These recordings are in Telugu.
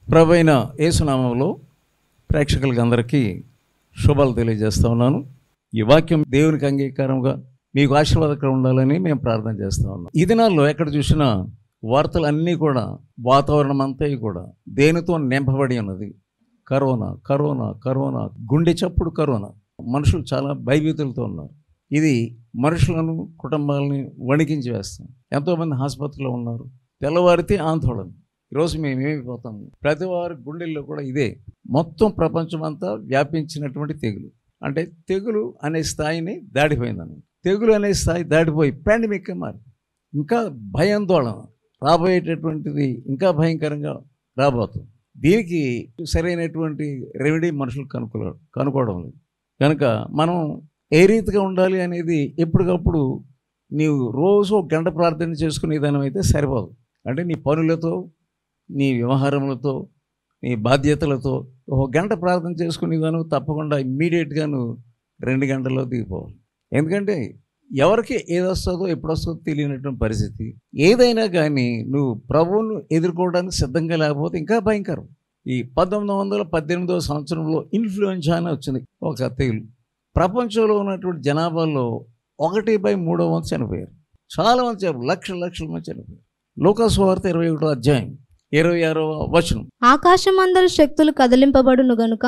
ప్రభు అయిన యేసునామంలో ప్రేక్షకులకి అందరికీ శుభాలు తెలియజేస్తా ఉన్నాను ఈ వాక్యం దేవునికి అంగీకారంగా మీకు ఆశీర్వాదకరం ఉండాలని మేము ప్రార్థన చేస్తా ఉన్నాం ఈ దినాల్లో ఎక్కడ చూసినా వార్తలు అన్నీ కూడా వాతావరణం అంతా కూడా దేనితో నింపబడి ఉన్నది కరోనా కరోనా కరోనా గుండె చప్పుడు కరోనా మనుషులు చాలా భయభీతులతో ఉన్నారు ఇది మనుషులను కుటుంబాలని వణికించి వేస్తాం ఎంతోమంది ఆసుపత్రిలో ఉన్నారు తెల్లవారితే ఆందోళన ఈరోజు మేము ఏమైపోతాము ప్రతి వారి గుండెల్లో కూడా ఇదే మొత్తం ప్రపంచం అంతా వ్యాపించినటువంటి తెగులు అంటే తెగులు అనే స్థాయిని దాటిపోయిందని తెగులు అనే స్థాయి దాటిపోయి పాండమిక్ మారి ఇంకా భయాందోళన రాబోయేటటువంటిది ఇంకా భయంకరంగా రాబోతుంది దీనికి సరైనటువంటి రెమెడీ మనుషులు కనుక్కో కనుక్కోవడం లేదు కనుక మనం ఏ రీతిగా ఉండాలి అనేది ఎప్పటికప్పుడు నీవు రోజు ఒక గంట ప్రార్థన చేసుకునే విధానం అయితే సరిపోదు అంటే నీ పనులతో నీ వ్యవహారములతో నీ బాధ్యతలతో ఒక గంట ప్రార్థన చేసుకునే విధానం తప్పకుండా ఇమ్మీడియట్గా నువ్వు రెండు గంటల్లో దిగిపోవాలి ఎందుకంటే ఎవరికి ఏది వస్తుందో ఎప్పుడు వస్తుందో తెలియనటువంటి పరిస్థితి ఏదైనా కానీ నువ్వు ప్రభువును ఎదుర్కోవడానికి సిద్ధంగా లేకపోతే ఇంకా భయంకరం ఈ పంతొమ్మిది వందల పద్దెనిమిదవ సంవత్సరంలో ఇన్ఫ్లుయెన్జా అని వచ్చింది ఒక తెగులు ప్రపంచంలో ఉన్నటువంటి జనాభాలో ఒకటి బై మూడో వంతు చనిపోయారు చాలా మంది చనిపోయారు లక్షల లక్షల మంది చనిపోయారు లోకాసు వార్త ఇరవై ఒకటో అధ్యాయం ఇరవై ఆరవ వచనం ఆకాశమందరి శక్తులు కదిలింపబడును గనుక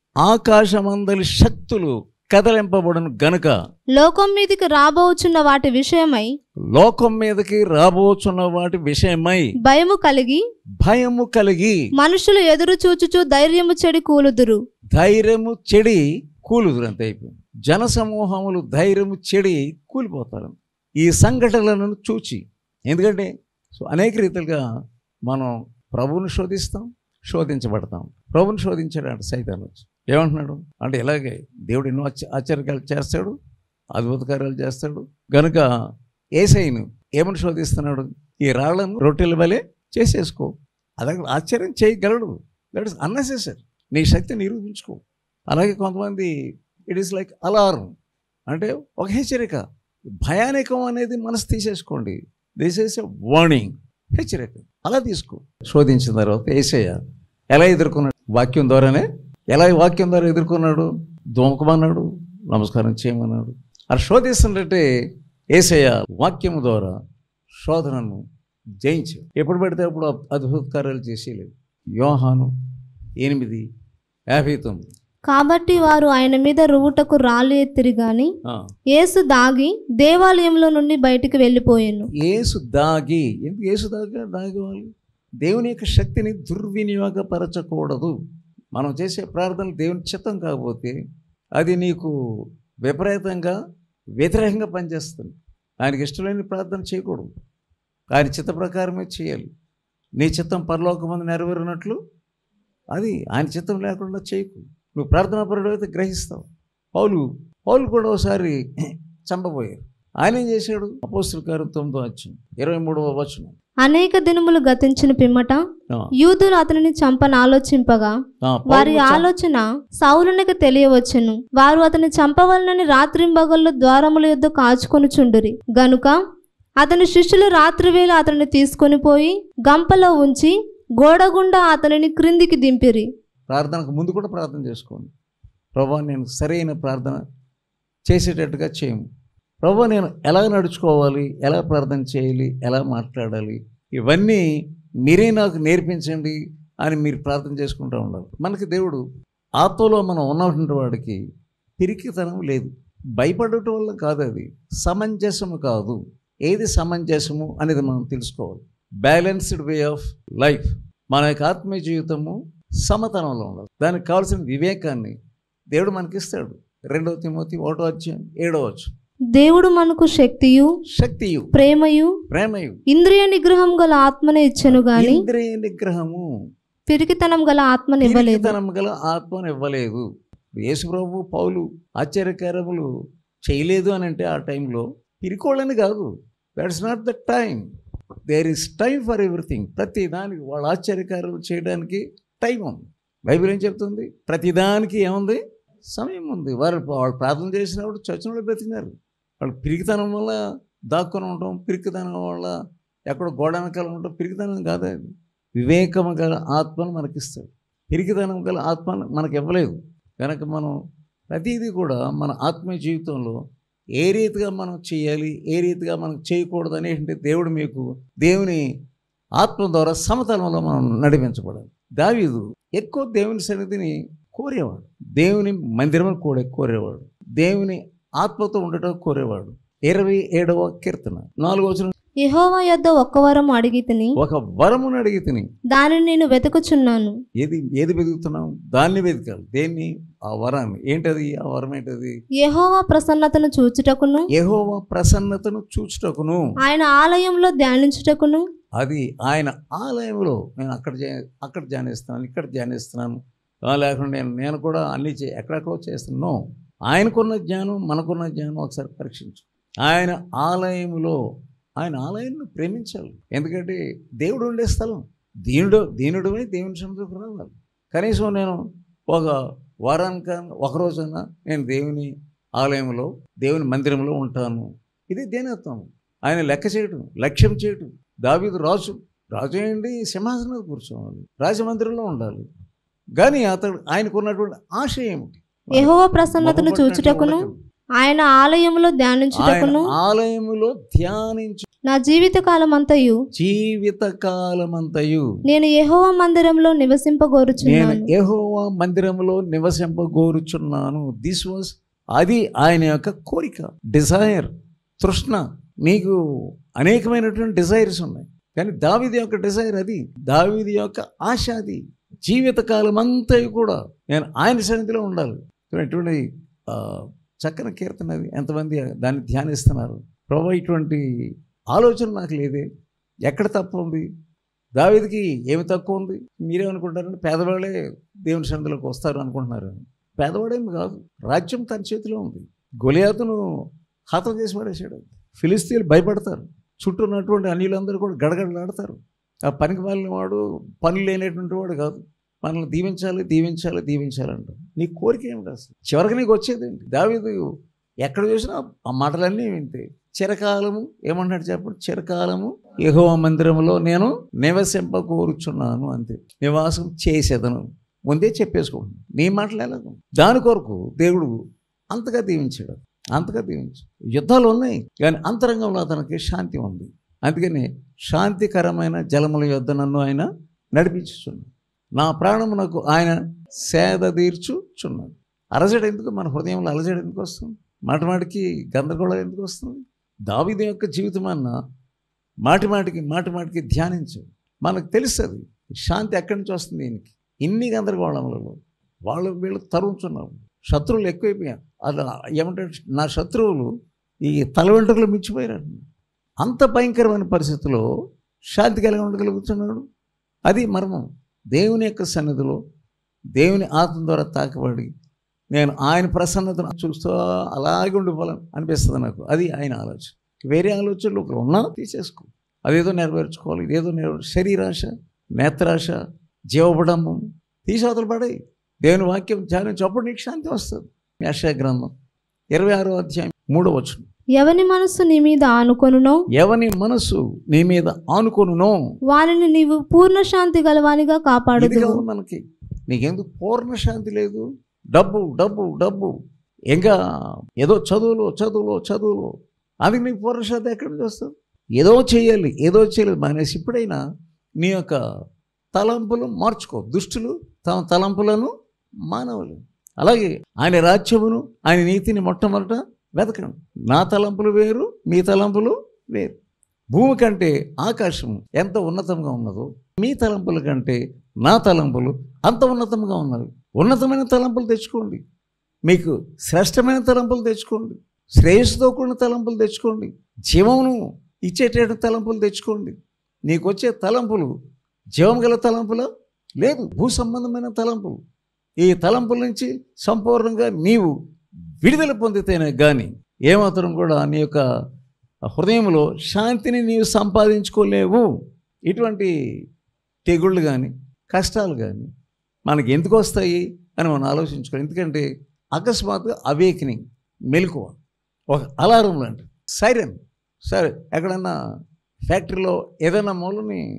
ఆకాశమందలి శక్తులు కదలింపబడును గనుక లోకం మీదికి రాబోచున్న వాటి విషయమై లోకం మీదకి రాబోచున్న వాటి విషయమై భయము కలిగి భయము కలిగి మనుషులు ఎదురు చూచుచు ధైర్యము చెడి కూలుదురు ధైర్యము చెడి కూలుదురు అంత అయిపోయింది జన సమూహములు ధైర్యము చెడి కూలిపోతారు ఈ సంఘటనలను చూచి ఎందుకంటే సో అనేక రీతిలుగా మనం ప్రభువుని శోధిస్తాం శోధించబడతాం ప్రభుని శోధించాడు సైతాన్ని వచ్చి ఏమంటున్నాడు అంటే ఇలాగే దేవుడు ఎన్నో ఆశ్చ- ఆశ్చర్యకాలు చేస్తాడు అద్భుత కార్యాలు చేస్తాడు గనుక ఏసైను ఏమని శోధిస్తున్నాడు ఈ రాళ్లను రొట్టెల వలె చేసేసుకో అదే ఆశ్చర్యం చేయగలడు దట్ ఇస్ అన్నెసెసరీ నీ శక్తి నిరూపించుకో అలాగే కొంతమంది ఇట్ ఈస్ లైక్ అలారం అంటే ఒక హెచ్చరిక భయానకం అనేది మనసు తీసేసుకోండి దిస్ ఈస్ ఎ వార్నింగ్ హెచ్చరిక అలా తీసుకో శోధించిన తర్వాత ఏసయ్య ఎలా ఎదుర్కొన్నాడు వాక్యం ద్వారానే ఎలా ఈ వాక్యం ద్వారా ఎదుర్కొన్నాడు దోమకమన్నాడు నమస్కారం చేయమన్నాడు అది శోధిస్తుంటే ఏసయ్య వాక్యం ద్వారా శోధనను జయించాడు ఎప్పుడు పడితే అప్పుడు అద్భుత కార్యాలు చేసేయలేదు యోహాను ఎనిమిది యాభై తొమ్మిది కాబట్టి వారు ఆయన మీద రువుటకు రాళ్ళు ఎత్తిరి గాని ఆ, యేసు దాగి దేవాలయంలో నుండి బయటికి వెళ్ళిపోయాను యేసు దాగి ఎందుకు యేసు దాగా దాగవాలి దేవుని యొక్క శక్తిని దుర్వినియోగపరచకూడదు మనం చేసే ప్రార్థనలు దేవుని చిత్తం కాకపోతే అది నీకు విపరీతంగా వ్యతిరేకంగా పనిచేస్తుంది ఆయనకి ఇష్టమైన ప్రార్థన చేయకూడదు ఆయన చిత్త ప్రకారమే చేయాలి నీ చిత్తం పరలోకమంది నెరవేరినట్లు అది ఆయన చిత్తం లేకుండా చేయకు నువ్వు ప్రార్థనా పరుడు అయితే గ్రహిస్తావు పౌలు పౌలు కూడా ఒకసారి చంపబోయారు ఆయన ఏం చేశాడు అపోస్తుల కార్యం తొమ్మిదో వచ్చింది ఇరవై మూడవ వచనం అనేక దినములు గతించిన పిమ్మట ఆ, యూదులు అతనిని చంపని ఆలోచింపగా ఆ, పౌలు వారి చం- ఆలోచన సౌలునికి తెలియవచ్చును వారు అతని చంపవలనని రాత్రింబగళ్ళు ద్వారముల యొద్ద కాచుకొనుచుండురి గనుక అతని శిష్యులు రాత్రివేళ అతనిని తీసుకొని పోయి గంపలో ఉంచి గోడగుండా అతనిని క్రిందికి దింపిరి ప్రార్థనకు ముందు కూడా ప్రార్థన చేసుకోండి ప్రభా నేను సరైన ప్రార్థన చేసేటట్టుగా చేయము ప్రభా నేను ఎలా నడుచుకోవాలి ఎలా ప్రార్థన చేయాలి ఎలా మాట్లాడాలి ఇవన్నీ మీరే నాకు నేర్పించండి అని మీరు ప్రార్థన చేసుకుంటూ ఉండాలి మనకి దేవుడు ఆత్మలో మనం ఉన్నటువంటి వాడికి పిరికితనం లేదు భయపడటం వల్ల కాదు అది సమంజసము కాదు ఏది సమంజసము అనేది మనం తెలుసుకోవాలి బ్యాలెన్స్డ్ వే ఆఫ్ లైఫ్ మన యొక్క ఆత్మీయ జీవితము సమతనంలో ఉండాలి దానికి కావాల్సిన వివేకాన్ని దేవుడు మనకిస్తాడు రెండవ తిమోతి ఒకటో అధ్యాయం ఏడో వచ్చు దేవుడు మనకు శక్తియు శక్తియు ప్రేమయు ప్రేమయు ఇంద్రియ నిగ్రహం గల ఆత్మనే ఇచ్చెను గాని ఇంద్రియ నిగ్రహము పిరికితనం గల ఆత్మని ఇవ్వలేదు పిరికితనం గల ఆత్మను ఇవ్వలేదు యేసుప్రభు పౌలు ఆశ్చర్యకారములు చేయలేదు అని అంటే ఆ టైంలో పిరికోళ్ళని కాదు that's not the time there is time for everything ప్రతి దానికి వాళ్ళ ఆశ్చర్యకారులు చేయడానికి టైం ఉంది బైబిల్ ఏం చెప్తుంది ప్రతిదానికి ఏముంది సమయం ఉంది వారు వాళ్ళు ప్రార్థన చేసినప్పుడు చర్చలో బ్రతికినారు వాళ్ళు పిరికితనం వల్ల దాక్కుని ఉండటం పిరికితనం వల్ల ఎక్కడ గోడ వెనకాల ఉండటం పిరికితనం కాదు అది వివేకము గల ఆత్మను మనకిస్తాడు పిరికితనం గల ఆత్మను మనకి ఇవ్వలేదు కనుక మనం ప్రతిదీ కూడా మన ఆత్మీయ జీవితంలో ఏ రీతిగా మనం చేయాలి ఏ రీతిగా మనం చేయకూడదు అనేటువంటి దేవుడు మీకు దేవుని ఆత్మ ద్వారా సమతలంలో మనం నడిపించబడాలి దావీదు ఎక్కువ దేవుని సన్నిధిని కోరేవాడు దేవుని మందిరం కూడా కోరేవాడు దేవుని ఆత్మతో ఉండటం కోరేవాడు ఇరవై ఏడవ కీర్తన నాలుగో వచనం యెహోవా యొద్ద ఒక్క వరం అడిగి తిని ఒక వరమును అడిగి తిని దానిని నేను వెతుకుచున్నాను ఏది ఏది వెతుకుతున్నాం దాన్ని వెతకాలి దేన్ని ఆ వరాన్ని ఏంటది ఆ వరం ఏంటది యెహోవా ప్రసన్నతను చూచుటకును యెహోవా ప్రసన్నతను చూచుటకును ఆయన ఆలయంలో ధ్యానించుటకును అది ఆయన ఆలయంలో నేను అక్కడ ధ్యా- అక్కడ ధ్యానిస్తున్నాను ఇక్కడ ధ్యానిస్తున్నాను ఆ లేకుండా నేను నేను కూడా అన్ని చే ఎక్కడెక్కడో చేస్తున్నాను ఆయనకున్న జ్ఞానం మనకున్న జ్ఞానం ఒకసారి పరీక్షించు ఆయన ఆలయంలో ఆయన ఆలయాన్ని ప్రేమించాలి ఎందుకంటే దేవుడు ఉండే స్థలం దీనుడు దీనుడువై దేవుని సముద్రకు రావాలి కనీసం నేను ఒక వారానికన్నా ఒక రోజైనా నేను దేవుని ఆలయంలో దేవుని మందిరంలో ఉంటాను ఇది దేనత్వం ఆయన లెక్క చేయటం లక్ష్యం చేయటం దావీదు రాజు రాజు అయ్యండి సింహాసనం మీద కూర్చోవాలి రాజమందిరంలో ఉండాలి కానీ అతడు ఆయనకున్నటువంటి ఆశ ఏమిటి యెహోవా ప్రసన్నతను మొహం పట్టినట్టు చూచుటకును ఉండటం. ఆయన ఆలయంలో ఆయన ధ్యానించుటకును ఆలయములో ధ్యానించు నా జీవిత కాలమంతయు జీవిత కాలమంతయు నేను యెహోవా మందిరంలో నేను నివసింపగోరుచున్నాను యెహోవా మందిరంలో నివసింపగోరుచున్నాను దిస్ వాస్ అది ఆయన యొక్క కోరిక డిజైర్ తృష్ణ నీకు అనేకమైనటువంటి డిజైర్స్ ఉన్నాయి కానీ దావిది యొక్క డిజైర్ అది దావిది యొక్క ఆశ అది జీవితకాలం అంతా కూడా నేను ఆయన సన్నిధిలో ఉండాలి ఇటువంటి ఆ, చక్కని కీర్తన అది ఎంతమంది దాన్ని ధ్యానిస్తున్నారు ప్రభు ఇటువంటి ఆలోచన నాకు లేదే ఎక్కడ తప్పు ఉంది దావీదికి ఏమి తక్కువ ఉంది మీరేమనుకుంటారంటే పేదవాళ్ళే దేవుని సన్నిధిలోకి వస్తారు అనుకుంటున్నారు పేదవాడేమి కాదు రాజ్యం తన చేతిలో ఉంది గొలియాతును హతం చేసి పడేసాడు ఫిలిస్తీన్లు భయపడతారు చుట్టూ ఉన్నటువంటి అన్యులందరూ కూడా గడగడలాడతారు ఆ పనికి మాలిన వాడు పని లేనటువంటి వాడు కాదు మనల్ని దీవించాలి దీవించాలి దీవించాలంట నీ కోరిక ఏమిటి అసలు చివరికి నీకు వచ్చేదేంటి దావీదు ఎక్కడ చూసినా ఆ మాటలన్నీ వింటే చిరకాలము ఏమంటాడు చెప్పండి చిరకాలము యెహోవ మందిరంలో నేను నివసింప కోరుచున్నాను అంతే నివాసం చేసేదను ముందే చెప్పేసుకుంటున్నాను నీ మాటలు ఎలాగో దాని కొరకు దేవుడు అంతగా దీవించాడు అంతగా దీవించాడు యుద్ధాలు ఉన్నాయి కానీ అంతరంగంలో అతనికి శాంతి ఉంది అందుకని శాంతికరమైన జలముల యొద్ద నన్ను ఆయన నడిపించుచున్నాడు నా ప్రాణమునకు ఆయన సేద తీర్చుచున్నాడు అలజడి ఎందుకు మన హృదయంలో అలజడి ఎందుకు వస్తుంది మాటి మాటికి గందరగోళం ఎందుకు వస్తుంది దావిది యొక్క జీవితం అన్న మాటి మాటికి మాటి మాటికి ధ్యానించు మనకు తెలుస్తుంది శాంతి ఎక్కడి నుంచి వస్తుంది దీనికి ఇన్ని గందరగోళములలో వాళ్ళు వీళ్ళు తరుముచున్నారు శత్రువులు ఎక్కువైపోయారు అది ఏమంటారు నా శత్రువులు ఈ తల వెంట్రుకలు మించిపోయారు అంత భయంకరమైన పరిస్థితిలో శాంతి కలిగి ఉండగలుగుతున్నాడు అది మర్మం దేవుని యొక్క సన్నిధిలో దేవుని ఆత్మ ద్వారా తాకబడి నేను ఆయన ప్రసన్నతను చూస్తూ అలాగే ఉండిపోవాలని అనిపిస్తుంది నాకు అది ఆయన ఆలోచన వేరే ఆలోచనలు ఒకరు ఉన్నా తీసేసుకో అదేదో నెరవేర్చుకోవాలి ఇదేదో నెరవేర్ శరీరాశ నేత్రాశ జీవబడము తీసేవతలు పడాయి దేవుని వాక్యం ధ్యానించి అప్పుడు నీకు శాంతి వస్తుంది యశయ గ్రంథం ఇరవై ఆరో అధ్యాయం మూడో వచనం ఎవని మనస్సు నీ మీద ఆనుకొనునో ఎవని మనసు నీ మీద ఆనుకొనునో వారిని నీవు పూర్ణ శాంతి గలవానిగా ఇది కాపాడుదు కాదు మనకి నీకెందుకు పూర్ణ శాంతి లేదు డబ్బు డబ్బు డబ్బు ఇంకా ఏదో చదువులో చదువులో చదువులో అది నీకు పూర్ణ శాంతి ఎక్కడి నుంచి వస్తుంది ఏదో చేయాలి ఏదో చేయాలి మానేసి ఇప్పుడైనా నీ యొక్క తలంపులు మార్చుకో దుష్టులు తమ తలంపులను మానవులు అలాగే ఆయన రాజ్యమును ఆయన నీతిని మొట్టమొదట వెతకండి నా తలంపులు వేరు మీ తలంపులు వేరు భూమి కంటే ఆకాశం ఎంత ఉన్నతంగా ఉన్నదో మీ తలంపుల కంటే నా తలంపులు అంత ఉన్నతంగా ఉన్నవి ఉన్నతమైన తలంపులు తెచ్చుకోండి మీకు శ్రేష్టమైన తలంపులు తెచ్చుకోండి శ్రేయస్సుతో కూడిన తలంపులు తెచ్చుకోండి జీవమును ఇచ్చేటటువంటి తలంపులు తెచ్చుకోండి నీకు వచ్చే తలంపులు జీవం గల తలంపుల లేదు భూ సంబంధమైన తలంపులు ఈ తలంపుల నుంచి సంపూర్ణంగా నీవు విడుదల పొందితేనే కానీ ఏమాత్రం కూడా నీ యొక్క హృదయంలో శాంతిని నీవు సంపాదించుకోలేవు ఇటువంటి తెగుళ్ళు కానీ కష్టాలు కానీ మనకి ఎందుకు వస్తాయి అని మనం ఆలోచించుకోవాలి ఎందుకంటే అకస్మాత్తుగా అవేకినింగ్ మెలకువ ఒక అలారం లాంటి సైరన్ సరే ఎక్కడన్నా ఫ్యాక్టరీలో ఏదైనా మూలని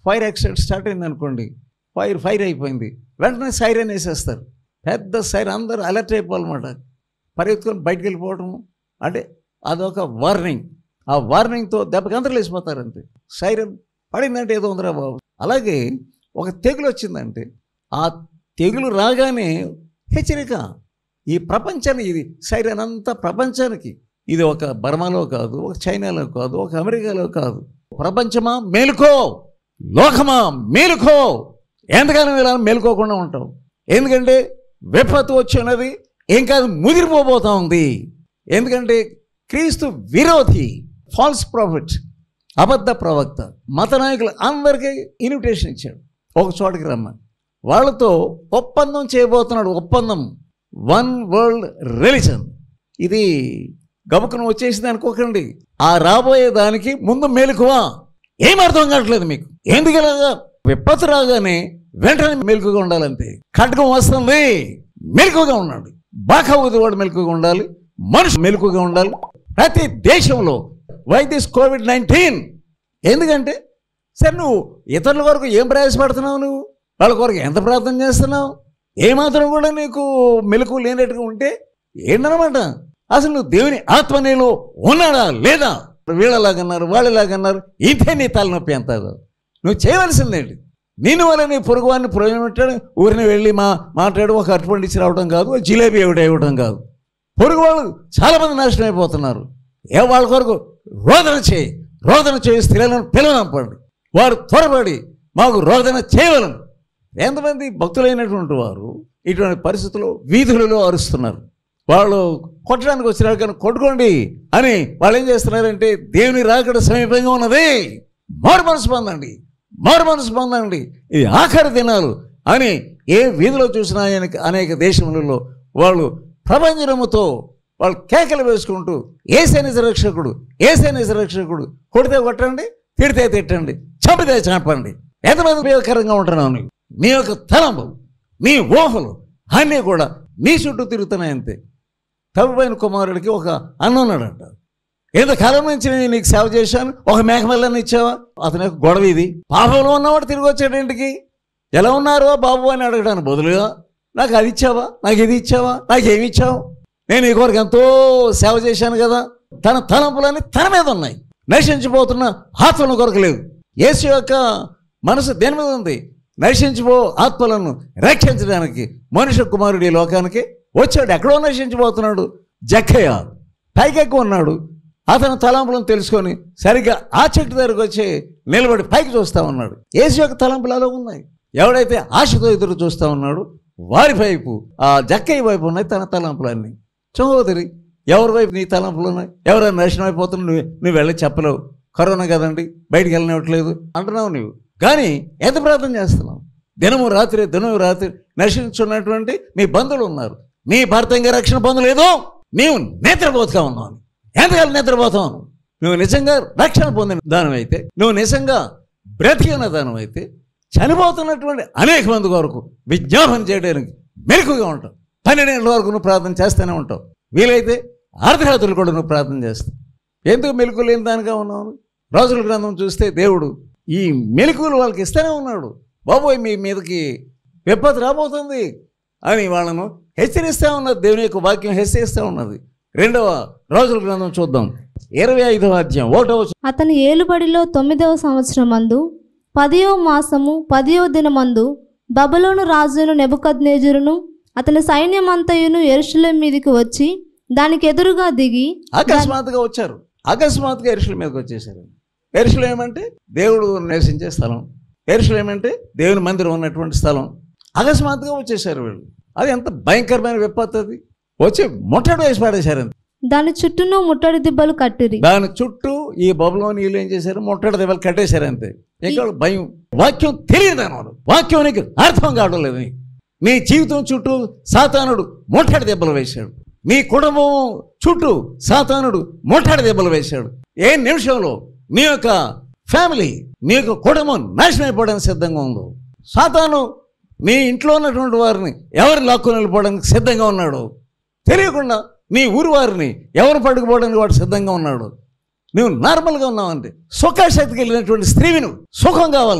ఫైర్ యాక్సిడెంట్ స్టార్ట్ అయింది అనుకోండి ఫైర్ ఫైర్ అయిపోయింది వెంటనే సైరన్ వేసేస్తారు పెద్ద సైరన్ అందరూ అలర్ట్ అయిపోవాలన్నమాట పరిగెత్తుకొని బయటికి వెళ్ళిపోవడం అంటే అదొక వార్నింగ్ ఆ వార్నింగ్తో దెబ్బకి అందరూ లేచిపోతారు అంతే సైరన్ పడిందంటే ఏదో ఉందిరా బాబు అలాగే ఒక తెగులు వచ్చిందంటే ఆ తెగులు రాగానే హెచ్చరిక ఈ ప్రపంచానికి ఇది సైరన్ అంతా ప్రపంచానికి ఇది ఒక బర్మాలో కాదు ఒక చైనాలో కాదు ఒక అమెరికాలో కాదు ప్రపంచమా మేలుకో లోకమా మేలుకో ఎంతకాలం ఇలా మేలుకోకుండా ఉంటాం ఎందుకంటే విపత్తు వచ్చినది ఏం కాదు ముదిరిపోబోతా ఉంది ఎందుకంటే క్రీస్తు విరోధి ఫాల్స్ ప్రాఫిట్ అబద్ధ ప్రవక్త మత నాయకులు అందరికీ ఇన్విటేషన్ ఇచ్చాడు ఒక చోటకి రమ్మని వాళ్ళతో ఒప్పందం చేయబోతున్నాడు ఒప్పందం వన్ వరల్డ్ రిలీజన్ ఇది గబుకును వచ్చేసింది అనుకోకండి ఆ రాబోయే దానికి ముందు మేలుకువా ఏం అర్థం కావట్లేదు మీకు ఎందుకు ఇలాగా విపత్తు రాగానే వెంటనే మెలకుగా ఉండాలంతే ఖడ్గం వస్తుంది మెలకుగా ఉండండి బాగా వాడు మెలకుగా ఉండాలి మనిషి మెలకుగా ఉండాలి ప్రతి దేశంలో వై దిస్ కోవిడ్ నైన్టీన్ ఎందుకంటే సరే నువ్వు ఇతరుల కొరకు ఏం ప్రయాసపడుతున్నావు నువ్వు వాళ్ళ కొరకు ఎంత ప్రార్థన చేస్తున్నావు ఏమాత్రం కూడా నీకు మెలకు లేనట్టుగా ఉంటే ఏంటనమాట అసలు నువ్వు దేవుని ఆత్మ నీలో ఉన్నాడా లేదా వీళ్ళలాగన్నారు వాళ్ళలాగన్నారు ఇంతే నీ తలనొప్పి ఎంత నువ్వు చేయవలసిందేంటి నేను వల్ల నీ పొరుగు వాడిని ప్రయోజనం పెట్టాడు ఊరిని వెళ్ళి మా మాట్లాడి ఒక అరటిపండు ఇచ్చి రావడం కాదు ఒక జిలేబీ ఒకటి ఇవ్వడం కాదు పొరుగు వాళ్ళు చాలామంది నాశనం అయిపోతున్నారు ఏ వాళ్ళ కొరకు రోదన చేయి రోదన చేయి స్త్రీలను పిలవనంపండి వారు త్వరపడి మాకు రోదన చేయవలను ఎంతమంది భక్తులైనటువంటి వారు ఇటువంటి పరిస్థితుల్లో వీధులలో అరుస్తున్నారు వాళ్ళు కొట్టడానికి వచ్చినారు కానీ కొట్టుకోండి అని వాళ్ళు ఏం చేస్తున్నారంటే దేవుని రాకడ సమీపంగా ఉన్నది మారు మనసు పొందండి మారు మనసు పొందండి ఇది ఆఖరి దినాలు అని ఏ వీధిలో చూసినా ఆయనకి అనేక దేశములలో వాళ్ళు ప్రభంజనముతో వాళ్ళు కేకలు వేసుకుంటూ ఏసే నిజరక్షకుడు ఏసే నిజరక్షకుడు కొడితే కొట్టండి తిడితే తిట్టండి చంపితే చంపండి ఎంతమంది ఉపయోగకరంగా ఉంటున్నావు నీవు నీ యొక్క తలంపు నీ ఊహలు అన్నీ కూడా నీ చుట్టూ తిరుగుతున్నాయి అంతే తప్పిపోయిన కుమారుడికి ఒక అన్న ఉన్నాడంట ఎంతకాలం నుంచి నేను నీకు సేవ చేశాను ఒక మేకమల్లని ఇచ్చావా అతని యొక్క గొడవ ఇది పాపంలో ఉన్నవాడు తిరిగి వచ్చాడు ఇంటికి ఎలా ఉన్నారు బాబు అని అడగడానికి బదులుగా నాకు అది ఇచ్చావా నాకు ఇది ఇచ్చావా నాకు ఏమి ఇచ్చావు నేను ఈ కొరకు ఎంతో సేవ చేశాను కదా తన తలంపులన్నీ తన మీద ఉన్నాయి నశించిపోతున్న ఆత్మల కొరకు లేదు యేసు యొక్క మనసు దేని మీద ఉంది నశించిపో ఆత్మలను రక్షించడానికి మనుష్య కుమారుడు ఈ లోకానికి వచ్చాడు ఎక్కడో నశించిపోతున్నాడు జక్కయ్య పైకెక్కి ఉన్నాడు అతని తలంపులను తెలుసుకొని సరిగ్గా ఆ చెట్టు దగ్గరకు వచ్చి నిలబడి పైకి చూస్తా ఉన్నాడు యేసు యొక్క తలంపులు అలా ఉన్నాయి ఎవడైతే ఆశతో ఎదురు చూస్తా ఉన్నాడు వారి వైపు ఆ జక్కయ్య వైపు ఉన్నాయి తన తలంపులన్నీ సహోదరి ఎవరి వైపు నీ తలంపులు ఉన్నాయి ఎవరైనా నశనం అయిపోతున్నా నువ్వు నువ్వు వెళ్ళి చెప్పలేవు కరోనా కదండి బయటికి వెళ్ళనివ్వట్లేదు అంటున్నావు నువ్వు కానీ ఎంత ప్రార్థన చేస్తున్నావు దినము రాత్రి దినము రాత్రి నశించున్నటువంటి మీ బంధువులు ఉన్నారు నీ భర్త ఇంకా రక్షణ పొందలేదు నీవు నిద్రపోతుగా ఉన్నావు ఎంతకాలం నిద్రపోతావు నువ్వు? నువ్వు నిజంగా రక్షణ పొందిన దానమైతే నువ్వు నిజంగా బ్రతికిన దానమైతే చనిపోతున్నటువంటి అనేక మంది కొరకు విజ్ఞాపన చేయడానికి మెరుకుగా ఉంటావు పన్నెండేళ్ళ వరకు నువ్వు ప్రార్థన చేస్తూనే ఉంటావు వీలైతే అర్ధరాత్రులు కూడా నువ్వు ప్రార్థన చేస్తావు ఎందుకు మెలకు లేని దానిగా ఉన్నావు రోజుల గ్రంథం చూస్తే దేవుడు ఈ మెలకువలు వాళ్ళకి ఇస్తూనే ఉన్నాడు బాబోయ్ మీ మీదకి విపత్తు రాబోతుంది అని వాళ్ళను హెచ్చరిస్తూ ఉన్నది దేవుని యొక్క వాక్యం హెచ్చరిస్తూ ఉన్నది రెండవ రోజుల గ్రంథం చూద్దాం ఇరవై ఐదవ అధ్యాయం ఒకటవ అతని ఏలుబడిలో తొమ్మిదవ సంవత్సరమందు పదియో మాసము పదియో దినమందు బబులోను రాజును నెబుకద్నేజరును అతని సైన్యమంతయును ఎరుషులేం మీదికి వచ్చి దానికి ఎదురుగా దిగి అకస్మాత్తుగా వచ్చారు అకస్మాత్తుగా ఎరుషుల మీదకి వచ్చేసారు ఎరుషులు ఏమంటే దేవుడు నివసించే స్థలం ఎరుషులు ఏమంటే దేవుని మందిరం ఉన్నటువంటి స్థలం అకస్మాత్తుగా వచ్చేసారు వీళ్ళు అది ఎంత భయంకరమైన విపత్తు అది వచ్చి ముట్టడి వేసి పాడేశారు అంతే. దాని చుట్టూను ముట్టడి దిబ్బలు కట్టిరి దాని చుట్టూ ఈ బబులో నీళ్ళు ఏం చేశారు ముట్టడి దెబ్బలు కట్టేశారు అంతే ఇంకా వాళ్ళకి భయం వాక్యం తెలియదు అన్నారు వాక్యం నీకు అర్థం కావడం లేదు నీకు. నీ జీవితం చుట్టూ సాతానుడు ముట్టడి దెబ్బలు వేశాడు నీ కుటుంబం చుట్టూ సాతానుడు ముట్టడి దెబ్బలు వేశాడు ఏ నిమిషంలో నీ యొక్క ఫ్యామిలీ నీ యొక్క కుటుంబం నాశనం అయిపోవడానికి సిద్ధంగా ఉందో సాతాను నీ ఇంట్లో ఉన్నటువంటి వారిని ఎవరు లాక్కొని వెళ్ళిపోవడానికి సిద్ధంగా ఉన్నాడు తెలియకుండా నీ ఊరి వారిని ఎవరు పట్టుకుపోవడానికి వాడు సిద్ధంగా ఉన్నాడు నువ్వు నార్మల్గా ఉన్నావంటే సుఖాశక్తికి వెళ్ళినటువంటి స్త్రీవి నువ్వు సుఖం కావాలి నీకు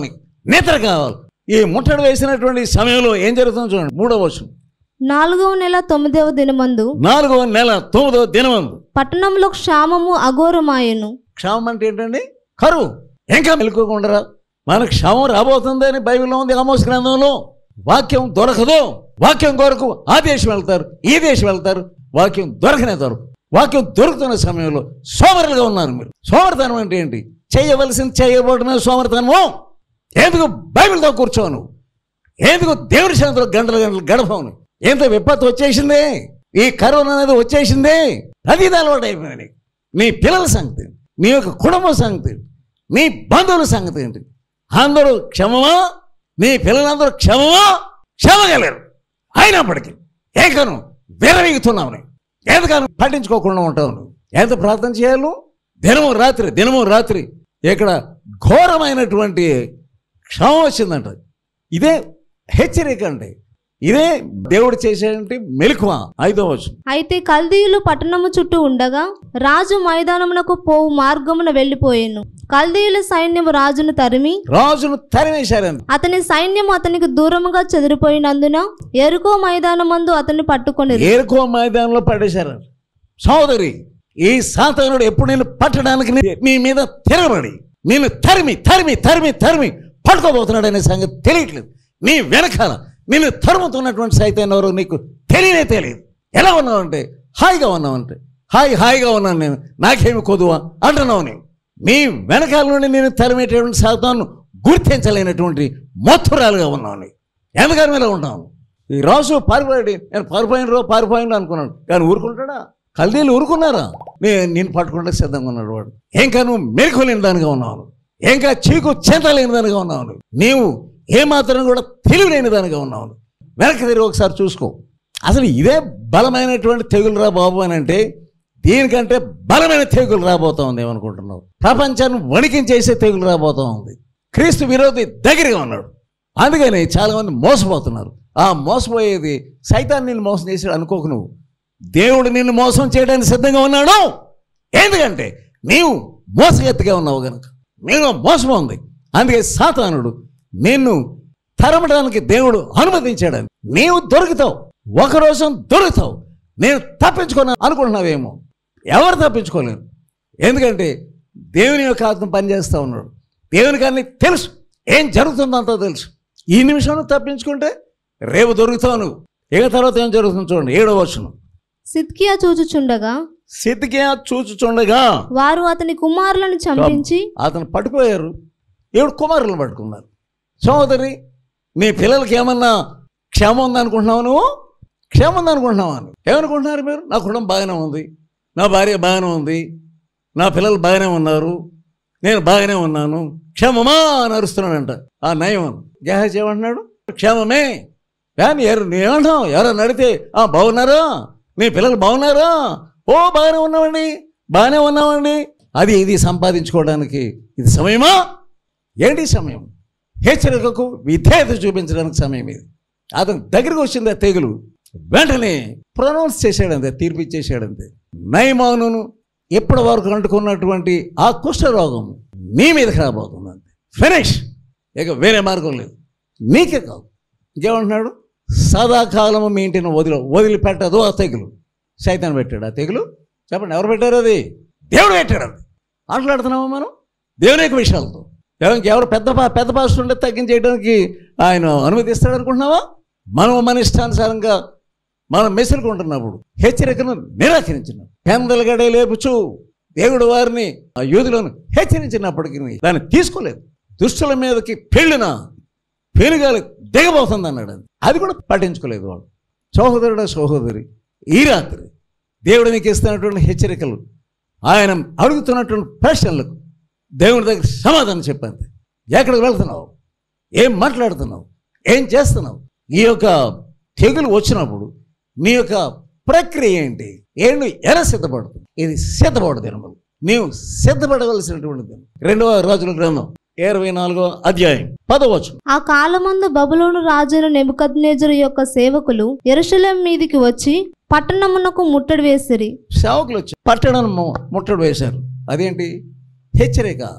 నిద్ర కావాలి ఈ ముట్టడి వేసినటువంటి సమయంలో ఏం జరుగుతుందో చూడండి మూడవ వర్షం నాలుగవ నెల తొమ్మిదవ దినమందు నాలుగవ నెల తొమ్మిదవ దినమందు పట్టణంలో క్షామము అఘోరమాయెను క్షామం అంటే ఏంటండి కరువు ఇంకా మెలుకోకుండా మనకు క్షామం రాబోతుందని బైబిల్లో ఉంది ఆమోస్ గ్రంథంలో వాక్యం దొరకదు వాక్యం కొరకు ఆ దేశం వెళ్తారు ఈ దేశం వెళ్తారు వాక్యం దొరకనే దొరకదు వాక్యం దొరుకుతున్న సమయంలో సోమరులుగా ఉన్నారు మీరు సోమరితనం అంటే ఏంటి చేయవలసింది చేయబోవడమే సోమరితనము ఎందుకు బైబిల్తో కూర్చోను ఎందుకు దేవుడి శాంతిలో గంటలు గంటలు గడపవును ఎంత విపత్తు వచ్చేసింది ఈ కరోనా అనేది వచ్చేసింది అది ఇది అలవాటు అయిపోయింది నీకు. నీ పిల్లల సంగతి నీ యొక్క కుటుంబం సంగతి నీ బంధువుల సంగతి ఏంటి అందరూ క్షమమా నీ పిల్లలందరూ క్షమమా క్షమగలేరు అయినప్పటికీ ఏకను విరవీగుతున్నావు నువ్వు. ఎందుకని పట్టించుకోకుండా ఉంటావు నువ్వు ఎంత ప్రార్థన చేయాలి నువ్వు? దినము రాత్రి దినము రాత్రి ఇక్కడ ఘోరమైనటువంటి క్షమం వచ్చిందంట ఇదే హెచ్చరిక అంటే ఇదే దేవుడు చేసేటువంటి మెలకువ ఐదో వచ్చింది అయితే కల్దీయులు పట్టణము చుట్టూ ఉండగా రాజు మైదానమునకు పోవు మార్గమున వెళ్ళిపోయాను కల్దీయుల సైన్యము రాజును తరిమి రాజును తరిమేశారంత అతని సైన్యము అతనికి దూరముగా చెదిరిపోయినందున ఎరుకో మైదానమందు అతన్ని పట్టుకొని ఏరుకో మైదానంలో పడేశారంట సోదరి ఈ సాతానుడు ఎప్పుడు నేను పట్టడానికి నీ- నీ మీద తిరగబడి నేను తరిమి తరిమి తరిమి తరిమి పట్టుకోబోతున్నాడు అనే సంగతి తెలియట్లేదు నీ వెనకాల నేను తరుముతున్నటువంటి సైతాన్ని ఎవరో నీకు తెలియనే తెలియదు ఎలా ఉన్నావంటే హాయిగా ఉన్నావంటే హాయి హాయిగా ఉన్నాను నేను నాకేమి కొదువా అంటున్నావు నేను నీ వెనకాల నుండి నేను తరిమేటటువంటి సాతాను గుర్తించలేనటువంటి మొత్తురాలుగా ఉన్నావు నీకు ఎందుకని ఇలా ఉంటాను ఈ రాజు పారిపోయాడు నేను పారిపోయిన రో పారిపోయిన అనుకున్నాడు కానీ ఊరుకుంటాడా కల్దీలు ఊరుకున్నారా నేను నేను పట్టుకుంటే సిద్ధంగా ఉన్నాడు వాడు ఇంకా నువ్వు మెరుకులేని దానిగా ఉన్నావు ఇంకా చీకు చెంతలేని దానిగా ఉన్నావు నీవు ఏమాత్రం కూడా తెలివిలేని దానిగా ఉన్నావు వెనక్కి తిరిగి ఒకసారి చూసుకో అసలు ఇదే బలమైనటువంటి తెగులు రా బాబు అని అంటే దీనికంటే బలమైన తెగులు రాబోతా ఉంది ఏమనుకుంటున్నావు ప్రపంచాన్ని వణికించేసే తెగులు రాబోతా ఉంది క్రీస్తు విరోధి దగ్గరగా ఉన్నాడు అందుకని చాలామంది మోసపోతున్నారు ఆ మోసపోయేది సైతాన్ని నిన్ను మోసం చేసాడు అనుకోకు నువ్వు దేవుడు నిన్ను మోసం చేయడానికి సిద్ధంగా ఉన్నాడు ఎందుకంటే నీవు మోసగెత్తిగా ఉన్నావు కనుక నేను మోసం ఉంది అందుకే సాతానుడు నిన్ను తరమడానికి దేవుడు అనుమతించాడని నీవు దొరుకుతావు ఒక రోజు దొరుకుతావు నేను తప్పించుకున్నా అనుకుంటున్నావేమో ఎవరు తప్పించుకోలేరు ఎందుకంటే దేవుని యొక్క ఆత్మ పనిచేస్తూ ఉన్నాడు దేవునికి అన్ని తెలుసు ఏం జరుగుతుందో అంతా తెలుసు ఈ నిమిషంలో తప్పించుకుంటే రేపు దొరుకుతావు నువ్వు ఇక తర్వాత ఏం జరుగుతుందో చూడండి ఏడో వచ్చును సిద్కియా చూచుచుండగా సిద్ధికే చూచుచుండగా వారు అతని కుమారులను చంపించి అతను పట్టుకోయారు ఏడు కుమారులను పట్టుకున్నారు సోదరి నీ పిల్లలకి ఏమన్నా క్షేమం ఉంది అనుకుంటున్నావు నువ్వు క్షేమం ఉంది అనుకుంటున్నావా నువ్వు ఏమనుకుంటున్నారు మీరు నా కుటుంబం బాగానే ఉంది నా భార్య బాగానే ఉంది నా పిల్లలు బాగానే ఉన్నారు నేను బాగానే ఉన్నాను క్షేమమా అని అరుస్తున్నాడంట ఆ నయం గేహజ్ ఏమంటున్నాడు క్షేమమే కానీ ఎవరు ఏమంటావు ఎవరన్నా అడిగితే ఆ బాగున్నారా మీ పిల్లలు బాగున్నారా ఓ బాగానే ఉన్నామండి బాగానే ఉన్నామండి అది ఇది సంపాదించుకోవడానికి ఇది సమయమా ఏంటి సమయం హెచ్చరికకు విధేయత చూపించడానికి సమయం ఇది అతని దగ్గరికి వచ్చింది ఆ తెగులు వెంటనే ప్రొనౌన్స్ చేశాడంతే తీర్పు ఇచ్చేసాడంతే నయమానును ఇప్పటి వరకు అంటుకున్నటువంటి ఆ కుష్ఠరోగం నీ మీదకి రాబోతుంది అంతే ఫినిష్ ఇక వేరే మార్గం లేదు నీకే కాదు ఇంకేమంటున్నాడు సదాకాలము మీ ఇంటిని వదిలి వదిలిపెట్టదు ఆ తెగులు సైతాన్ని పెట్టాడు ఆ తెగులు చెప్పండి ఎవరు పెట్టారు అది దేవుడు పెట్టాడు అది మాట్లాడుతున్నామా మనం దేవుని యొక్క విషయాలతో ఎవరికి ఎవరు పెద్ద పా- పెద్ద పాస్టర్ ఉంటే తగ్గించేయడానికి ఆయన అనుమతిస్తాడు అనుకుంటున్నావా మనం మన ఇష్టానుసారంగా మనం మెసులుకుంటున్నప్పుడు హెచ్చరికను నిరాకరించినాం పెందల గడే లేపుచు దేవుడు వారిని ఆ యూదులను హెచ్చరించినప్పటికీ దాన్ని తీసుకోలేదు దుష్టుల మీదకి పెళ్ళిన పెనుగాలి దిగబోతుంది అన్నాడు అది. అది కూడా పట్టించుకోలేదు వాడు సహోదరుడ సహోదరి ఈ రాత్రి దేవుడు నీకు ఇస్తున్నటువంటి హెచ్చరికలు ఆయన అడుగుతున్నటువంటి ప్రశ్నలకు దేవుడి దగ్గర సమాధానం చెప్పండి ఎక్కడికి వెళ్తున్నావు ఏం మాట్లాడుతున్నావు ఏం చేస్తున్నావు ఈ యొక్క తెగులు వచ్చినప్పుడు నీ యొక్క ప్రక్రియ ఏంటి ఏంటి ఎలా సిద్ధపడుతుంది ఇది సిద్ధపడు దినములు నీవు సిద్ధపడవలసినటువంటి దినం రెండవ రాజుల గ్రంథం ఇరవై నాలుగో అధ్యాయం పదవచ్చు ఆ కాలమందు బబులోను రాజును నెబుకద్నేజరు యొక్క సేవకులు ఎరుషలేం మీదికి వచ్చి పట్టణమునకు ముట్టడి వేసిరి సేవకులు వచ్చి పట్టణం ము- ముట్టడి వేశారు అదేంటి హెచ్చరిక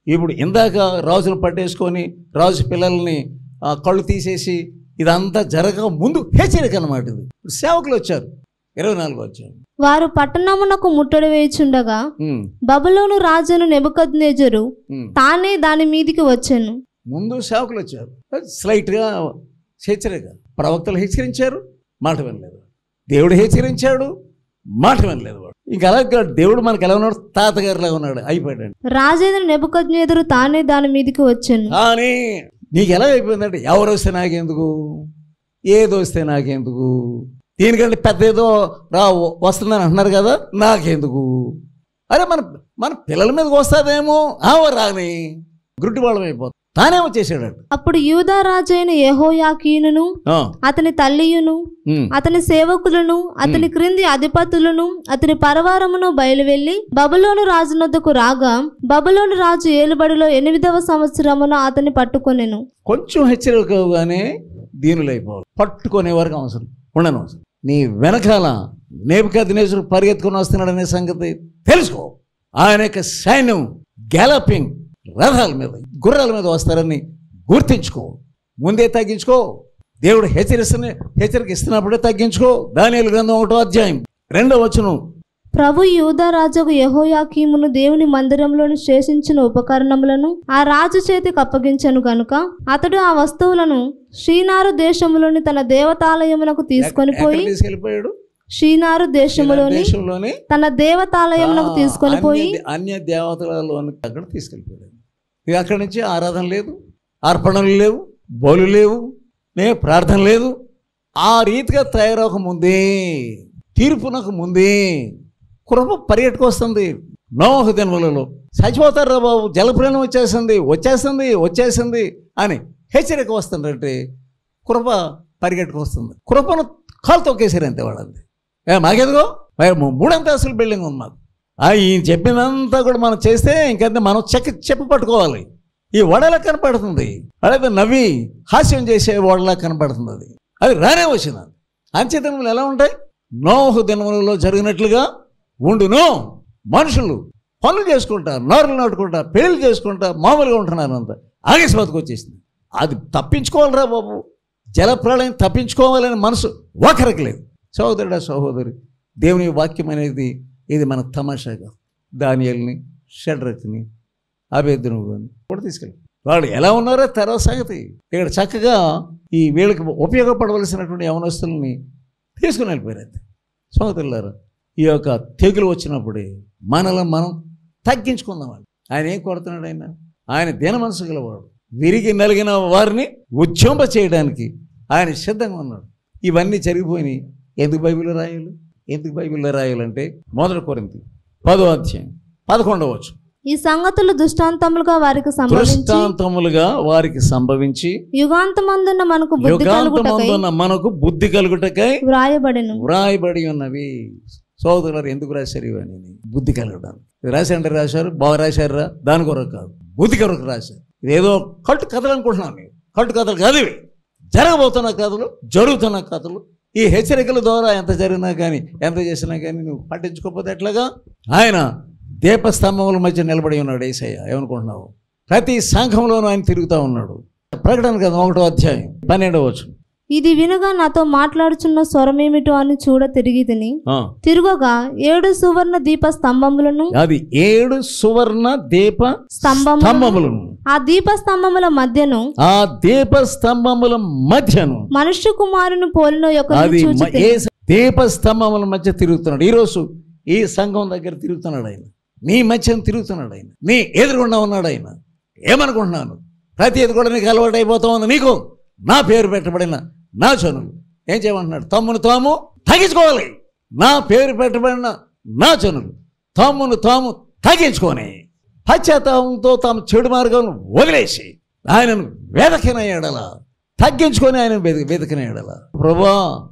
ఇప్పుడు ఇందాక రాజును పట్టేసుకొని రాజు పిల్లల్ని ఆ, కళ్ళు తీసేసి ఇదంతా జరగక ముందు హెచ్చరిక అనమాట ఇది ఇప్పుడు సేవకులు వచ్చారు ఇరవై నాలుగు వచ్చారు వారు పట్టణమునకు ముట్టడి వేయుచుండగా ఉమ్, బబులోను రాజును నెబుకద్నేజరు ఉమ్. తానే దాని మీదికి వచ్చెను ముందు సేవకులు వచ్చారు స్లైట్గా హెచ్చరిక ప్రవక్తలు హెచ్చరించారు మాట వినలేదు దేవుడు హెచ్చరించాడు మాట వినలేదు వాడు ఇంకా అలాగే దేవుడు మనకి ఎలా ఉన్నాడు తాతగారిలాగా ఉన్నాడు అయిపోయాడు రాజైన నెబుకద్నేజరు తానే దాని మీదికి వచ్చెను కానీ నీకు ఎలా అయిపోయిందంటే ఎవరు వస్తే నాకెందుకు ఏది వస్తే నాకెందుకు దీనికంటే పెద్ద ఏదో రా వస్తుందని అంటున్నారు కదా నాకెందుకు అరే మన మన పిల్లల మీదకి వస్తుందేమో ఆవ రాని గుడ్డి వాళ్ళం అయిపోతుంది తానే వచ్చేసాడు అప్పుడు యూదా రాజైన యెహోయాకీనును అతని తల్లియును అతని సేవకులను అతని క్రింది అధిపతులను అతని పరవారమును బయలువెళ్లి బబులోను రాజునొద్దకు రాగా బబులోను రాజు ఏలుబడిలో ఎనిమిదవ సంవత్సరమున అతన్ని పట్టుకొనెను కొంచెం హెచ్చరికగానే దీనులైపోవాలి పట్టుకునే వరకు అవసరం ఉండను అవసరం నీ వెనకాల నేపుక దినేశుడు పరిగెత్తుకుని వస్తున్నాడనే సంగతి తెలుసుకో ఆయన యొక్క సైన్యం గ్యాలపింగ్ రథాల మీద గుర్రాల మీద వస్తారని గుర్తించుకో ముందే తగ్గించుకో దేవుడు హెచ్చరిస్తున్న హెచ్చరిక ఇస్తున్నప్పుడే తగ్గించుకో దానియలు గ్రంథం ఒకటో అధ్యాయం రెండో వచనం ప్రభు యూదా రాజుకు యెహోయాకీమును దేవుని మందిరంలోని శేషించిన ఉపకరణములను ఆ రాజు చేతికి అప్పగించను గనుక అతడు ఆ వస్తువులను షీనారు దేశములోని తన దేవతాలయమునకు తీసుకొని ఎక్కడ పోయి తీసుకెళ్ళిపోయాడు షీనారు దేశములోని దేశంలోని తన దేవతాలయమునకు తీసుకొని పోయి అన్య- అన్య దేవతలలోనికి అక్కడ తీసుకెళ్ళిపోయాడు ఇక అక్కడి నుంచి ఆరాధన లేదు అర్పణలు లేవు బలు లేవు నే ప్రార్థన లేదు ఆ రీతిగా తయారవక ముందే తీర్పునకు ముందే కృప పర్యటకు వస్తుంది నోహ దినములలో చచ్చిపోతారు రా బాబు జలప్రయాణం వచ్చేసింది వచ్చేసింది వచ్చేసింది అని హెచ్చరిక వస్తుందంటే కృప పరిగెట్టుకు వస్తుంది కృపను కాలు తొక్కేసారు అంతే వాళ్ళంతే ఏ మాకెందుకో మరి మూ- మూడంతస్తుల బిల్డింగ్ ఉంది మాకు ఆ ఈయన చెప్పినంతా కూడా మనం చేస్తే ఇంకంతే మనం చెక్క చెప్పి పట్టుకోవాలి ఈ వడలా కనపడుతుంది అదే నవ్వి హాస్యం చేసే వడలా కనపడుతుంది అది అది రానే వచ్చింది అంచెతనములు ఎలా ఉంటాయి నోహు దినములలో జరిగినట్లుగా ఉండును మనుషులు పనులు చేసుకుంటారు నోరులు నాటుకుంటారు పెళ్లి చేసుకుంటారు మామూలుగా ఉంటున్నారు అంత ఆగేసి బతుకొచ్చేసింది అది తప్పించుకోవాలిరా బాబు జలప్రళయం తప్పించుకోవాలని మనసు ఒకరికి లేదు సహోదరుడా సహోదరి దేవుని వాక్యం అనేది ఇది మన తమాషాగా దానియల్ని షడ్రక్ని అభేద్దును కూడా తీసుకెళ్ళి వాళ్ళు ఎలా ఉన్నారో తర్వాత సంగతి ఇక్కడ చక్కగా ఈ వీళ్ళకి ఉపయోగపడవలసినటువంటి యవనస్తుల్ని తీసుకుని వెళ్ళిపోయారు అంతే సోదరులారా ఈ యొక్క తెగులు వచ్చినప్పుడే మనల్ని మనం తగ్గించుకుందాం ఆయన ఏం కొడుతున్నాడు ఆయన ఆయన దీన మనసు గలవాడు విరిగి నలిగిన వారిని ఉజ్జంప చేయడానికి ఆయన సిద్ధంగా ఉన్నాడు ఇవన్నీ జరిగిపోయినాయి ఎందుకు బైబిల్లో రాయాలి ఎందుకు బైబిల్లో రాయాలంటే మొదటి కొరింతి పదో అధ్యాయం పదకొండవచ్చు ఈ సంగతులు దుష్టాంతములుగా వారికి సంభవించి దృష్టాంతములుగా వారికి సంభవించి యుగాంతమందున్న మనకు బుద్ధి కలుగుటకై యుగాంతమందున్న మనకు బుద్ధి కలుగుటకై వ్రాయబడెను వ్రాయబడి ఉన్నవి సోదరులారు ఎందుకు రాశారు ఇవన్నీ బుద్ధి కలగడానికి ఇది రాశారంటే రాశారు బాగా రాశారా దాని కొరకు కాదు బుద్ధి కొరకు రాశారు ఇదేదో కట్టు కథలు అనుకుంటున్నాను నేను కట్టు కథలు కాదు ఇవి జరగబోతున్న కథలు జరుగుతున్న కథలు ఈ హెచ్చరికల ద్వారా ఎంత జరిగినా కానీ ఎంత చేసినా కానీ నువ్వు పట్టించుకోకపోతే ఎట్లాగా ఆయన దీపస్తంభముల మధ్య నిలబడి ఉన్నాడు ఏసయ్య ఏమనుకుంటున్నావు ప్రతి సంఘంలోనూ ఆయన తిరుగుతూ ఉన్నాడు ప్రకటన కదా ఒకటో అధ్యాయం పన్నెండవ వచ్చు ఇది వినగా నాతో మాట్లాడుచున్న స్వరమేమిటో అని చూడ తిరిగి తిని తిరుగగా ఏడు సువర్ణ దీప స్తంభములను అది ఏడు సువర్ణ దీప స్తంభము స్తంభములను ఆ దీప స్తంభముల మధ్యను ఆ దీప స్తంభముల మధ్యను మనుష్య కుమారుని పోలిన యొక్క అది చూచి మ- ఏ స- దీప స్తంభముల మధ్య తిరుగుతున్నాడు ఈరోజు ఈ సంఘం దగ్గర తిరుగుతున్నాడు ఆయన నీ మధ్యన తిరుగుతున్నాడు ఆయన నీ ఎదురుగుండా ఉన్నాడు ఆయన ఏమనుకుంటున్నాను ప్రతి ఇది కూడా నీకు అలవాటు అయిపోతా ఉంది నీకు నా పేరు పెట్టబడిన నా చనులు ఏం చేయమంటున్నాడు తమ్మును తాము తగ్గించుకోవాలి నా పేరు పెట్టబడిన నా చనులు తమ్మును తాము తగ్గించుకొని పశ్చాత్తాపంతో తాము చెడు మార్గం వదిలేసి ఆయనను వేదకిన ఎడల తగ్గించుకొని ఆయన వెద వెదకిన ఎడల ప్రభా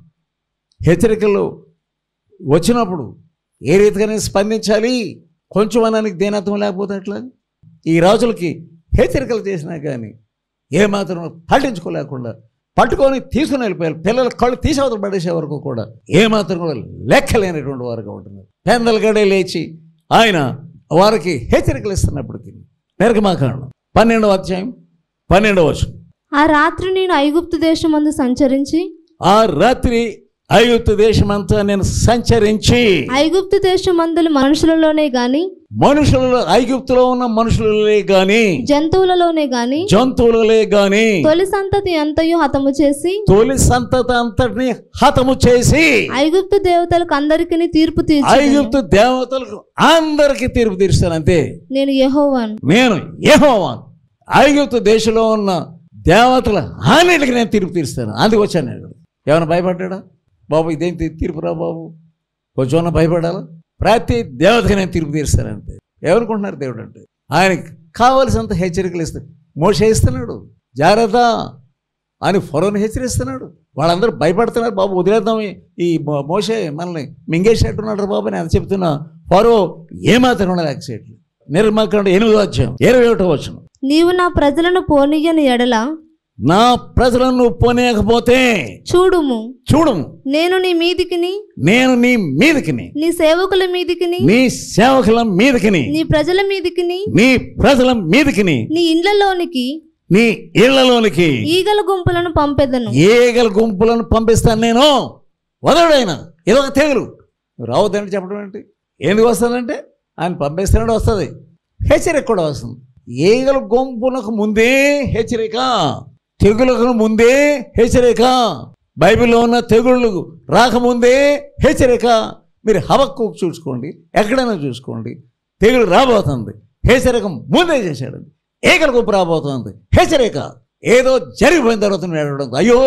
హెచ్చరికలు వచ్చినప్పుడు ఏ రీతిగానే స్పందించాలి కొంచెం అనానికి దేనత్వం లేకపోతే ఎట్లా ఈ రాజులకి హెచ్చరికలు చేసినా కానీ ఏమాత్రం పట్టించుకోలేకుండా పట్టుకొని తీసుకుని వెళ్ళిపోయారు పిల్లల కళ్ళు తీసేవతలు పడేసే వరకు కూడా ఏమాత్రం కూడా లెక్కలేనటువంటి వారుగా ఉంటున్నారు పెందల గడే లేచి ఆయన వారికి హెచ్చరికలు ఇస్తున్నప్పటికీ నిర్గమాకాండం పన్నెండవ అధ్యాయం పన్నెండవ వర్షం ఆ రాత్రి నేను ఐగుప్తు దేశమందు సంచరించి ఆ రాత్రి ఐగుప్తు దేశమంతా నేను సంచరించి ఐగుప్తు దేశమందులు మనుషులలోనే గాని మనుషులలో ఐగుప్తులో ఉన్న మనుషులలే గాని జంతువులలోనే గాని జంతువులలే గాని తొలి సంతతి అంతయు హతము చేసి తొలి సంతత అంతటిని హతము చేసి ఐగుప్తు దేవతలకు అందరికీ తీర్పు తీర్చి ఐగుప్తు దేవతలకు అందరికీ తీర్పు తీరుస్తాను అంతే నేను యెహోవాను నేను యెహోవాను ఐగుప్తు దేశంలో ఉన్న దేవతల అన్నిటికీ నేను తీర్పు తీరుస్తాను అందుకు వచ్చాను నేను ఏమైనా భయపడ్డా బాబు ఇదేం తీ- తీర్పురా బాబు కొంచెం భయపడాలా ప్రతి దేవతకి నేను తీర్పు తీరుస్తాను అంతే ఎవరుకుంటున్నారు దేవుడు అంటే ఆయనకి కావలసినంత హెచ్చరికలు ఇస్తాడు మోసే ఇస్తున్నాడు జాగ్రత్త అని ఫరోని హెచ్చరిస్తున్నాడు వాళ్ళందరూ భయపడుతున్నారు బాబు వదిలేద్దాం ఈ- ఈ మో- మోసే మనల్ని మింగేసినట్టున్నాడు బాబు అని అది చెప్తున్నా ఫరో ఏమాత్రం ఉండాలి యాక్సిడెంట్ నిర్మకండ ఎనిమిదో వచ్చాం ఇరవై ఒకటో వచ్చాం నీవు నా ప్రజలను పోనీయని ఎడల నా ప్రజలను నువ్వు పోనీయకపోతే చూడుము చూడము నేను నీ మీదికిని నేను నీ మీదకిని నీ సేవకుల మీదికిని నీ సేవకుల మీదకిని నీ ప్రజల మీదికిని నీ ప్రజల మీదకిని నీ ఇండ్లలోనికి నీ ఇళ్లలోనికి ఈగల గుంపులను పంపెదను ఏగల గుంపులను పంపిస్తాను నేను వదలడైన ఇదొక తెగులు రావద్దని చెప్పడం ఏంటి ఎందుకు వస్తుందంటే ఆయన పంపిస్తున్నాడు వస్తుంది హెచ్చరిక కూడా వస్తుంది ఏగల గుంపులకు ముందే హెచ్చరిక తెగులకు ముందే హెచ్చరిక బైబిల్లో ఉన్న తెగుళ్ళు రాకముందే హెచ్చరిక మీరు హవక్కు చూసుకోండి ఎక్కడైనా చూసుకోండి తెగులు రాబోతుంది హెచ్చరిక ముందే చేశాడు ఏకల గుంపు రాబోతుంది హెచ్చరిక ఏదో జరిగిపోయిన తర్వాత నేను ఏడవడం అయ్యో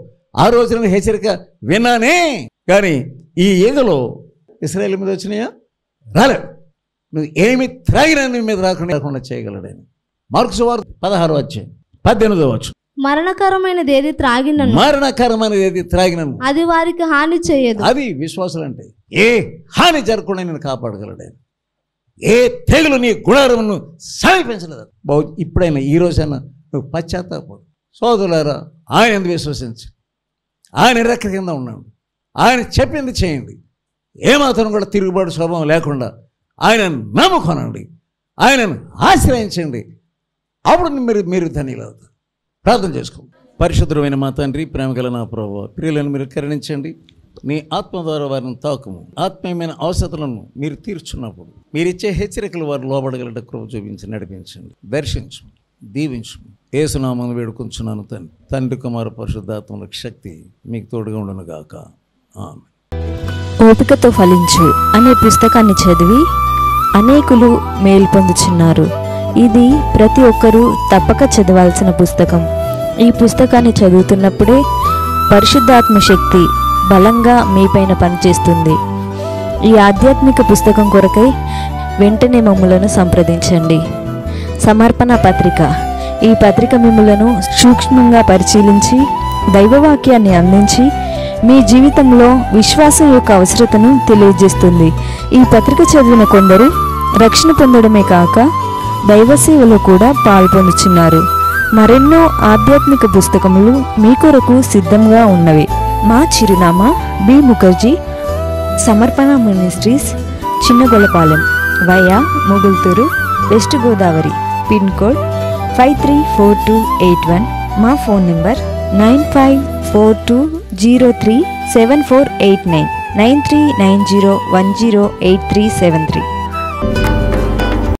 ఆ రోజున హెచ్చరిక విన్నానే కానీ ఈ ఈగలో ఇస్రాయేల్ మీద వచ్చినాయా రాలేవు నువ్వు ఏమి త్రాగినా నీ మీద రాకుండా రాకుండా చేయగలడని మార్క్స్ వారు పదహారు వచ్చాయి పద్దెనిమిదో వచ్చు మరణకరమైనది ఏది త్రాగినను మరణకరమైనది ఏది త్రాగినను అది వారికి హాని చేయదు అది విశ్వాసాలు అంటే ఏ హాని జరగకుండా నేను కాపాడగలడే ఏ తెగులు నీ గుణారమును సమీపించలేదు బహు ఇప్పుడైనా ఈ రోజైనా నువ్వు పశ్చాత్తాపడు సోదరులారా ఆయన ఎందుకు విశ్వసించి ఆయన రెక్క కింద ఉన్నాడు ఆయన చెప్పింది చేయండి ఏమాత్రం కూడా తిరుగుబాటు స్వభావం లేకుండా ఆయన నమ్ముకోనండి ఆయనను ఆశ్రయించండి అప్పుడు మీరు మీరు ధన్యులవుతారు ప్రార్థన చేసుకోండి పరిశుద్ధమైన మా తండ్రి ప్రేమ గల నా ప్రభావ ప్రియులను మీరు కరుణించండి నీ ఆత్మ ద్వారా వారిని తాకుము ఆత్మీయమైన అవసరతలను మీరు తీర్చున్నప్పుడు మీరు ఇచ్చే హెచ్చరికలు వారు లోబడగలట కృప చూపించి నడిపించండి దర్శించు దీవించు ఏసునామను వేడుకొంచున్నాను తండ్రి తండ్రి కుమార పరిశుద్ధాత్మలకు శక్తి మీకు తోడుగా ఉండును గాక ఆమె ఓపికతో ఫలించు అనే పుస్తకాన్ని చదివి అనేకులు మేలు పొందుచున్నారు ఇది ప్రతి ఒక్కరూ తప్పక చదవాల్సిన పుస్తకం ఈ పుస్తకాన్ని చదువుతున్నప్పుడే పరిశుద్ధాత్మ శక్తి బలంగా మీపైన పనిచేస్తుంది ఈ ఆధ్యాత్మిక పుస్తకం కొరకై వెంటనే మమ్ములను సంప్రదించండి సమర్పణ పత్రిక ఈ పత్రిక మిమ్ములను సూక్ష్మంగా పరిశీలించి దైవవాక్యాన్ని అందించి మీ జీవితంలో విశ్వాసం యొక్క అవసరతను తెలియజేస్తుంది ఈ పత్రిక చదివిన కొందరు రక్షణ పొందడమే కాక దైవ సేవలో కూడా పాల్పొందుచున్నారు మరెన్నో ఆధ్యాత్మిక పుస్తకములు మీ కొరకు సిద్ధంగా ఉన్నవి మా చిరునామా బి ముఖర్జీ సమర్పణ ministries Chinnagolapalem via Mugulturu west Godavari pin code five three four two eight one మా phone number nine five four two zero three seven four eight nine nine three nine zero one zero eight three seven three